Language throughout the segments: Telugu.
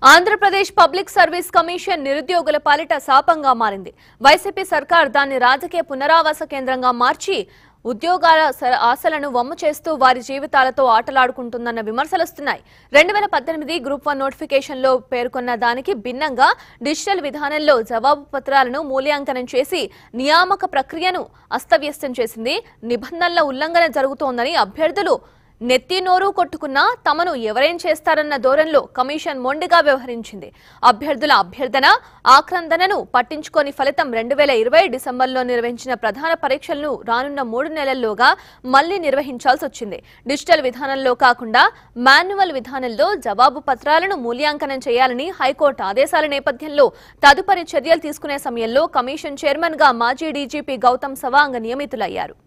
ఆంధ్రప్రదేశ్ పబ్లిక్ సర్వీస్ కమిషన్ నిరుద్యోగుల పాలిట శాపంగా మారింది వైసీపీ సర్కార్ దాన్ని రాజకీయ పునరావాస కేంద్రంగా మార్చి ఉద్యోగాల స- ఆశలను వమ్ము చేస్తూ వారి జీవితాలతో ఆటలాడుకుంటుందన్న విమర్శలొస్తున్నాయి రెండు వేల పద్దెనిమిది గ్రూప్ వన్ నోటిఫికేషన్లో పేర్కొన్న దానికి భిన్నంగా డిజిటల్ విధానంలో జవాబు పత్రాలను మూల్యాంకనం చేసి నియామక ప్రక్రియను అస్తవ్యస్తం చేసింది నిబంధనల ఉల్లంఘన జరుగుతోందని అభ్యర్థులు నెత్తి నోరు కొట్టుకున్నా తమను ఎవరేం చేస్తారన్న ధోరణిలో కమిషన్ మొండిగా వ్యవహరించింది అభ్యర్థుల అభ్యర్థన ఆక్రందనను పట్టించుకొని ఫలితం రెండు వేల ఇరవై డిసెంబర్లో నిర్వహించిన ప్రధాన పరీక్షలను రానున్న మూడు నెలల్లోగా మళ్లీ నిర్వహించాల్సి వచ్చింది డిజిటల్ విధానంలో కాకుండా మాన్యువల్ విధానంలో జవాబు పత్రాలను మూల్యాంకనం చేయాలని హైకోర్టు ఆదేశాల నేపథ్యంలో తదుపరి చర్యలు తీసుకునే సమయంలో కమిషన్ చైర్మన్ గా మాజీ డీజీపీ గౌతమ్ సవాంగ్ నియమితులయ్యారు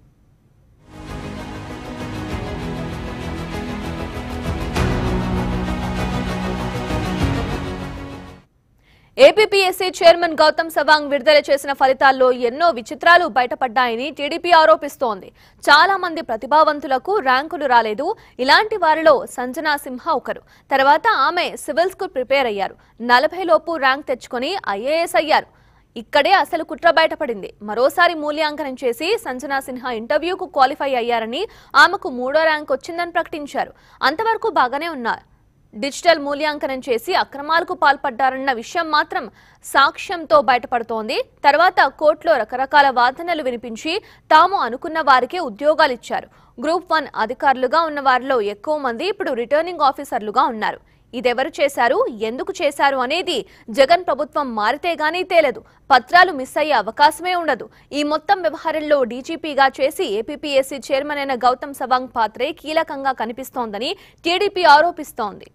ఏపీపీఎస్సీ చైర్మన్ గౌతమ్ సవాంగ్ విడుదల చేసిన ఫలితాల్లో ఎన్నో విచిత్రాలు బయటపడ్డాయని టీడీపీ ఆరోపిస్తోంది చాలా మంది ప్రతిభావంతులకు ర్యాంకులు రాలేదు ఇలాంటి వారిలో సంజనా సింహ ఒకరు తర్వాత ఆమె సివిల్స్ కు ప్రిపేర్ అయ్యారు నలభై లోపు ర్యాంక్ తెచ్చుకొని ఐఏఎస్ అయ్యారు ఇక్కడే అసలు కుట్ర బయటపడింది మరోసారి మూల్యాంకనం చేసి సంజనా సిన్హా ఇంటర్వ్యూకు క్వాలిఫై అయ్యారని ఆమెకు మూడో ర్యాంక్ వచ్చిందని ప్రకటించారు అంతవరకు బాగానే ఉన్నారు డిజిటల్ మూల్యాంకనం చేసి అక్రమాలకు పాల్పడ్డారన్న విషయం మాత్రం సాక్ష్యంతో బయటపడుతోంది తర్వాత కోర్టులో రకరకాల వాదనలు వినిపించి తాము అనుకున్న వారికే ఉద్యోగాలు ఇచ్చారు గ్రూప్ వన్ అధికారులుగా ఉన్న వారిలో ఎక్కువ మంది ఇప్పుడు రిటర్నింగ్ ఆఫీసర్లుగా ఉన్నారు ఇదెవరు చేశారు ఎందుకు చేశారు అనేది జగన్ ప్రభుత్వం మారితే గానీ తేలదు పత్రాలు మిస్ అయ్యే అవకాశమే ఉండదు ఈ మొత్తం వ్యవహారంలో డీజీపీగా చేసి ఏపీపీఎస్సీ చైర్మన్ అయిన గౌతమ్ సవాంగ్ పాత్రే కీలకంగా కనిపిస్తోందని టీడీపీ ఆరోపిస్తోంది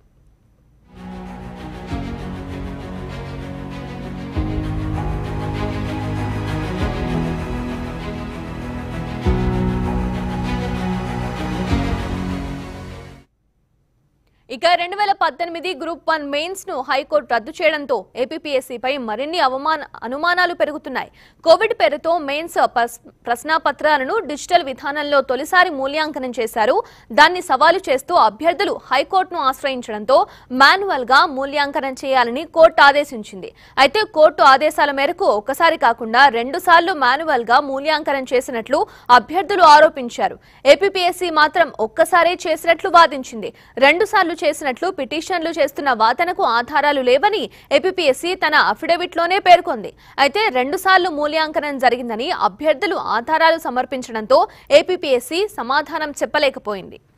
ఇక రెండు వేల పద్దెనిమిది గ్రూప్ వన్ మెయిన్స్ ను హైకోర్టు రద్దు చేయడంతో ఏపీపీఎస్సీపై మరిన్ని అవమాన అనుమానాలు పెరుగుతున్నాయి కోవిడ్ పేరుతో మెయిన్స్ పస్- ప్రశ్నాపత్రాలను డిజిటల్ విధానంలో తొలిసారి మూల్యాంకనం చేశారు దాన్ని సవాలు చేస్తూ అభ్యర్థులు హైకోర్టును ఆశ్రయించడంతో మాన్యువల్ గా మూల్యాంకనం చేయాలని కోర్టు ఆదేశించింది అయితే కోర్టు ఆదేశాల మేరకు ఒకసారి కాకుండా రెండు సార్లు మాన్యువల్ గా మూల్యాంకనం చేసినట్లు అభ్యర్థులు ఆరోపించారు ఏపీపీఎస్సీ మాత్రం ఒక్కసారే చేసినట్లు వాదించింది రెండు సార్లు చేసినట్లు పిటిషన్లు చేస్తున్న వాదనకు ఆధారాలు లేవని ఏపీపీఎస్సీ తన అఫిడవిట్లోనే పేర్కొంది అయితే రెండు సార్లు మూల్యాంకనం జరిగిందని అభ్యర్థులు ఆధారాలు సమర్పించడంతో ఏపీపీఎస్సీ సమాధానం చెప్పలేకపోయింది